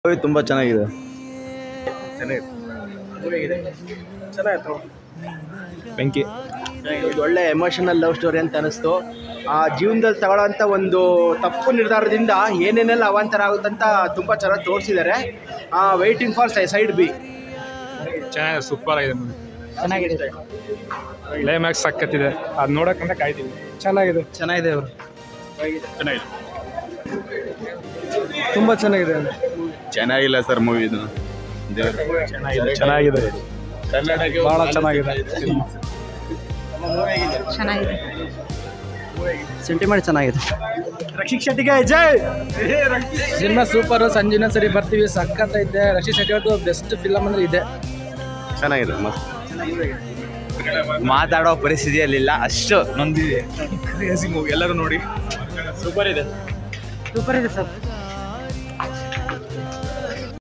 movie ತುಂಬ ಚೆನ್ನಾಗಿದೆ ಬೆಂಕಿ ಇದು ಒಳ್ಳೆ ಎಮೋಷನಲ್ ಲವ್ ಸ್ಟೋರಿ ಅಂತ ಅನಿಸ್ತು ಆ ಜೀವನದಲ್ಲಿ ತಗೊಳ್ಳೋಂಥ ಒಂದು ತಪ್ಪು ನಿರ್ಧಾರದಿಂದ ಏನೇನೆಲ್ಲ ಅವಾಂತರ ಆಗುತ್ತಂತ ತುಂಬ ಚೆನ್ನಾಗಿ ತೋರಿಸಿದ್ದಾರೆ ವೈಟಿಂಗ್ ಫಾರ್ ಸೈಡ್ ಬಿ ಚೆನ್ನಾಗಿದೆ ಸೂಪರ್ ಆಗಿದೆ ಮೂವಿ ಚೆನ್ನಾಗಿದೆ ಕ್ಲೈಮ್ಯಾಕ್ಸ್ ಸಕ್ಕತ್ತಿದೆ ಅದು ನೋಡಕ್ಕಂತ ಕಾಯ್ತೀವಿ ಚೆನ್ನಾಗಿದೆ ಚೆನ್ನಾಗಿದೆ ಅವರು ಚೆನ್ನಾಗಿದೆ ತುಂಬ ಚೆನ್ನಾಗಿದೆ ಚೆನ್ನಾಗಿಲ್ಲ ಸರ್ ಮೂವಿ ಇದು ಚೆನ್ನಾಗಿದೆ ಚೆನ್ನಾಗಿದೆ ಭಾಳ ಚೆನ್ನಾಗಿದೆ ಚೆನ್ನಾಗಿದೆ ಸೆಂಟಿಮೆಂಟ್ ಚೆನ್ನಾಗಿದೆ ರಕ್ಷಿತ್ ಶೆಟ್ಟಿಗೆ ಜೈ ಸಿನಿಮಾ ಸೂಪರು ಸಂಜಿನ ಸರಿ ಬರ್ತೀವಿ ಸಖತ್ತೈತೆ ರಕ್ಷಿತ್ ಶೆಟ್ಟಿ ಅವ್ರದ್ದು ಬೆಸ್ಟ್ ಫಿಲಮ್ ಅಂದ್ರೆ ಇದೆ ಚೆನ್ನಾಗಿದೆ ಮಸ್ತ್ ಮಾತಾಡೋ ಪರಿಸ್ಥಿತಿಯಲ್ಲಿಲ್ಲ ಅಷ್ಟು ನೊಂದಿದೆ ಕ್ರೇಜಿ ಮೂವಿ ಎಲ್ಲರೂ ನೋಡಿ ಸೂಪರ್ ಇದೆ ಸೂಪರ್ ಇದೆ ಸರ್